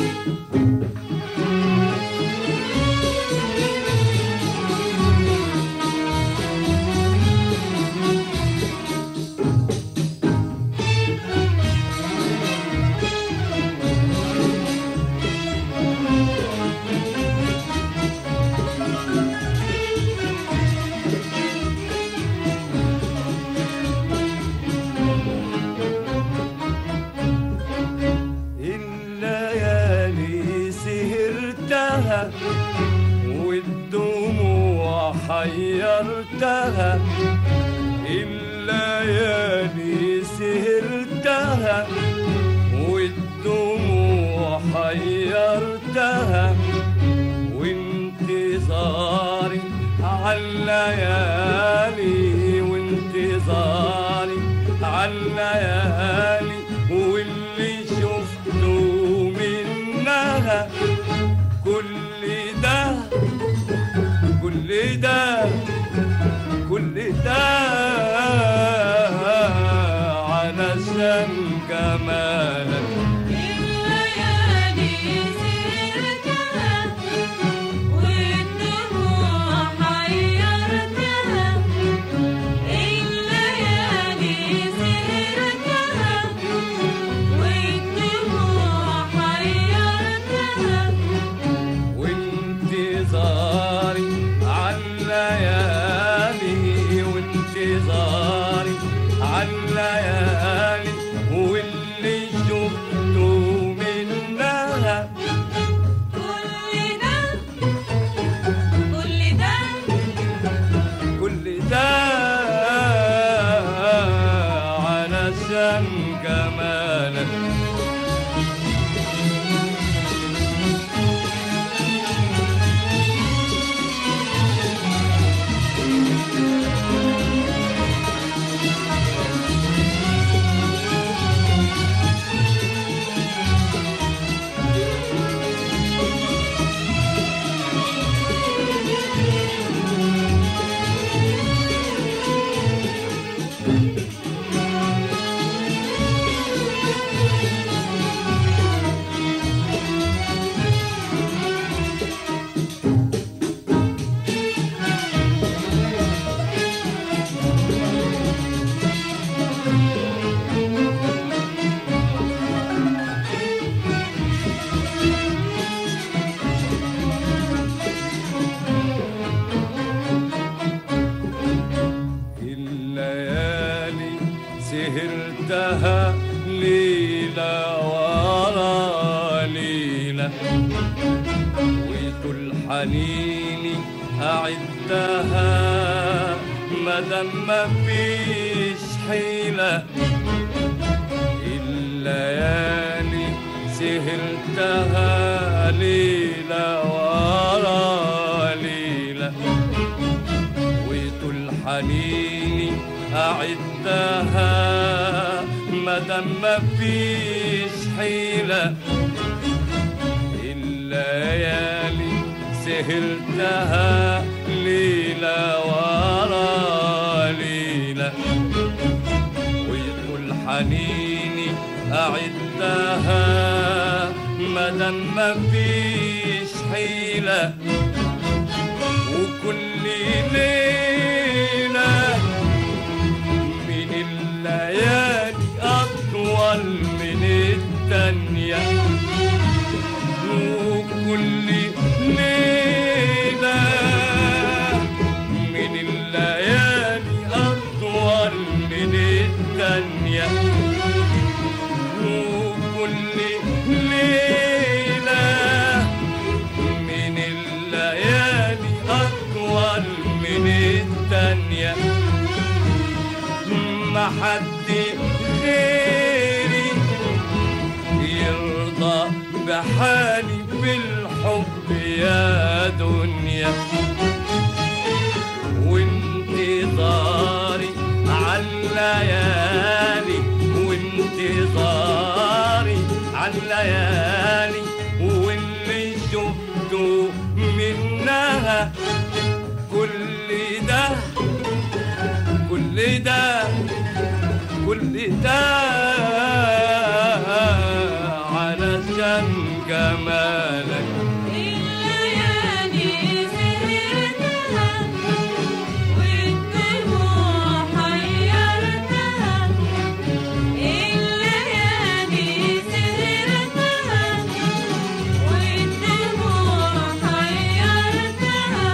الليالي سهرتها والدموع حيرتها الليالي سهرتها والدموع حيرتها وانتظاري عالليالي وانتظاري عالليالي واللي شفته منها كل ده كل ده كل ده علشان جمالك الليالي سهرتها والدموع حيرتها الليالي سهرتها والدموع حيرتها وانتظاري عالليالي وانتظاري عالليالي واللي شفته منها كل ده كل ده كل ده علشان جمالك الليالي سهرتها ليلة ورا ليلة وطول حنيني أعدها مدام ما فيش حيلة الليالي سهرتها ليلة ورا ليلة وطول حنيني أعدها مدام ما فيش حيلة الليالي سهرتها ليلة ورا ليلة ويطول حنيني أعدها مدام ما فيش حيلة وكل ليلة من الليالي أطول من التانية وكل ليلة من الليالي أطول من التانية وكل ليلة من الليالي أطول من التانية ما حد غيري يرضى بحالي بالحب يا دنيا وانتظاري عالليالي وانتظاري عالليالي واللي شفته منها كل ده كل ده كل ده علشان جمالك الليالي سهرتها والدموع حيرتها الليالي سهرتها والدموع حيرتها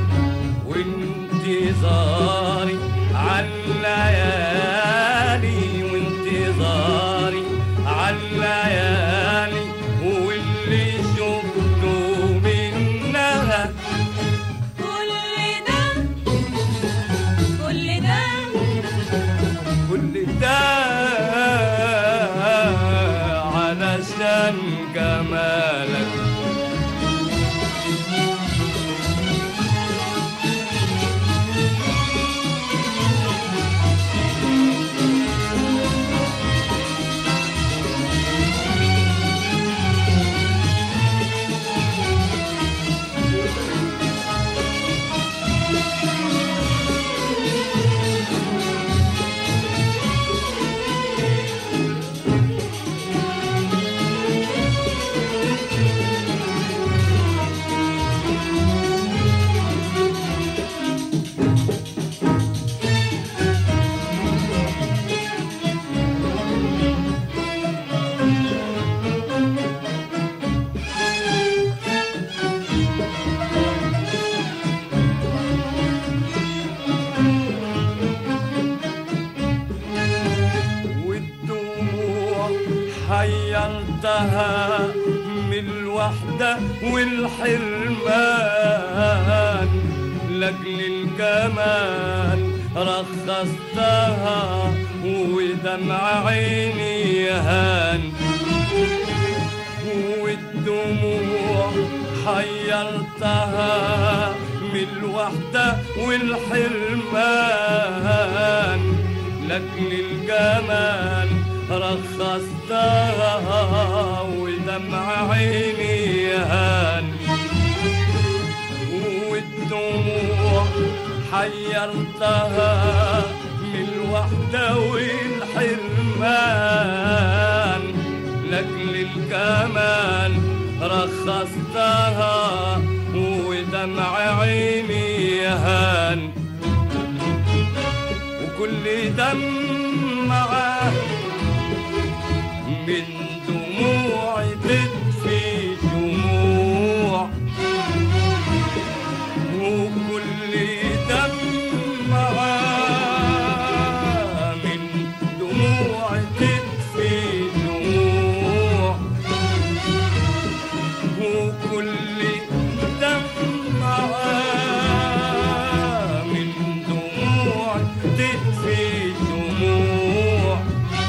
وانتظاري عالليالي وانتظاري عالليالي واللي شفته منها كل ده كل ده كل ده علشان جمالك والدموع حيرتها من الوحدة والحرمان لأجل الجمال رخصتها ودمع عيني يهان والدموع حيرتها من الوحدة والحرمان لأجل الجمال رخصتها ودمع عيني يهان والدموع حيرتها من الوحدة والحرمان لأجل الجمال رخصتها ودمع عيني يهان وكل دمعة من دموعي تدفي دموع وكل دمعة من دموعي تدفي دموع وكل دمعة من دموع تدفي دموع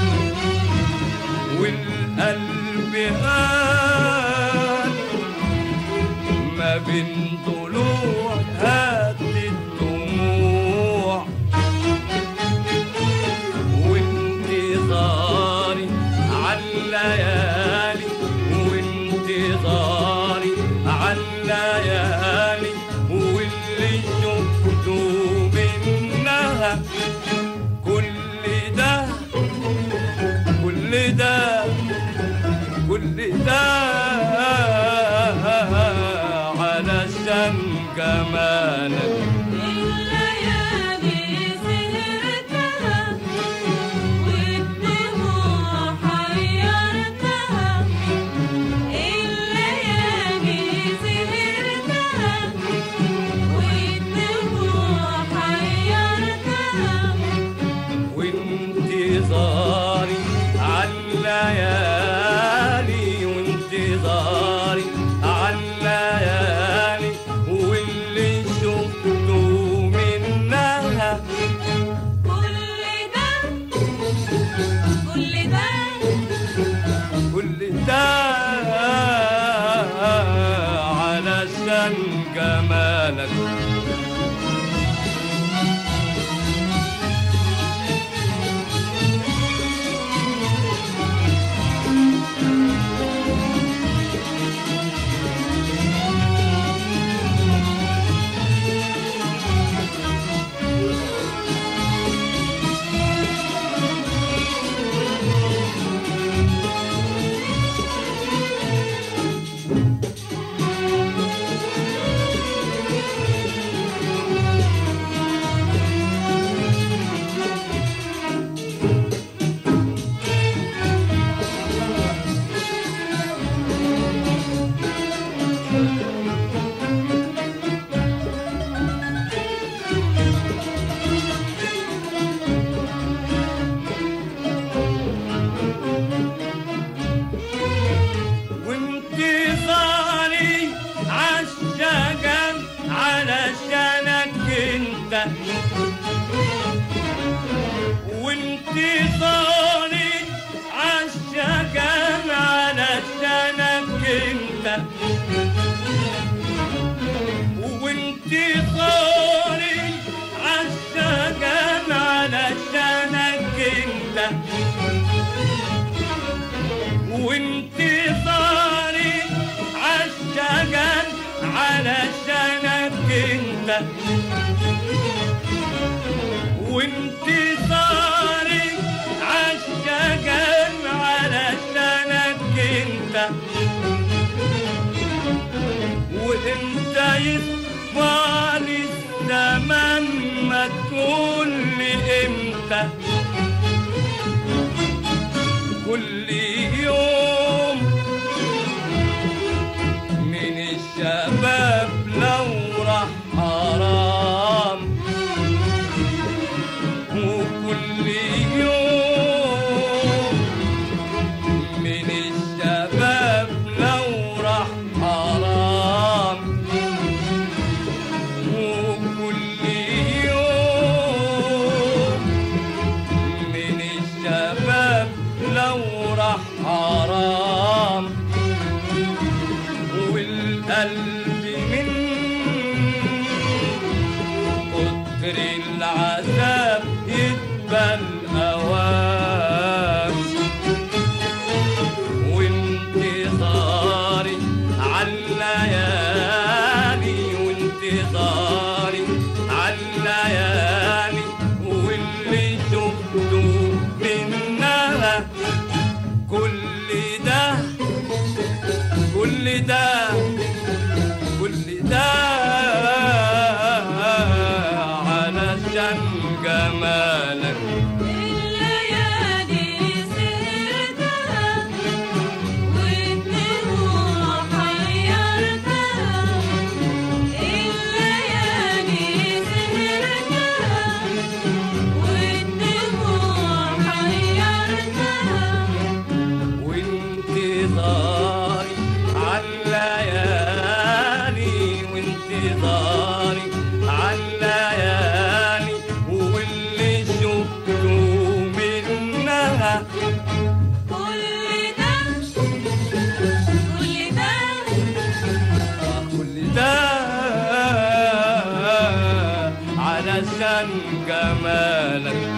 والقلب قال ما بين ضلوع هات الدموع وانتظاري عالليالي وانتظاري عالليالي واللي شفته منها كل ده كل ده كل ده علشان جمالك الليالي سهرتها والدموع حيرتها الليالي سهرتها والدموع حيرتها وانتظاري عالليالي وانتظاري عالليالي واللي شفته منها كل ده كل ده كل ده علشان جمالك وانتصاري عالسجن علشانك انت وانتصاري عالسجن علشانك انت وانتصاري عالسجن علشانك انت وانت يصفاني الزمن ما تقول لي امتى كل يوم من الشباب لو راح حرام وكل يوم من الشباب لو راح حرام وكل يوم من الشباب لو راح حرام والقلب من كتر العذاب يتبل أوام وانتظاري عالليالي وانتظاري عالليالي واللي شفته منها كل ده كل ده كل ده علشان جمالك الليالي سهرتها والدموع حيرتها الليالي سهرتها والدموع حيرتها وانتظاري عالليالي وانتظاري عالليالي واللي شفته منها كل ده كل ده كل ده علشان جمالك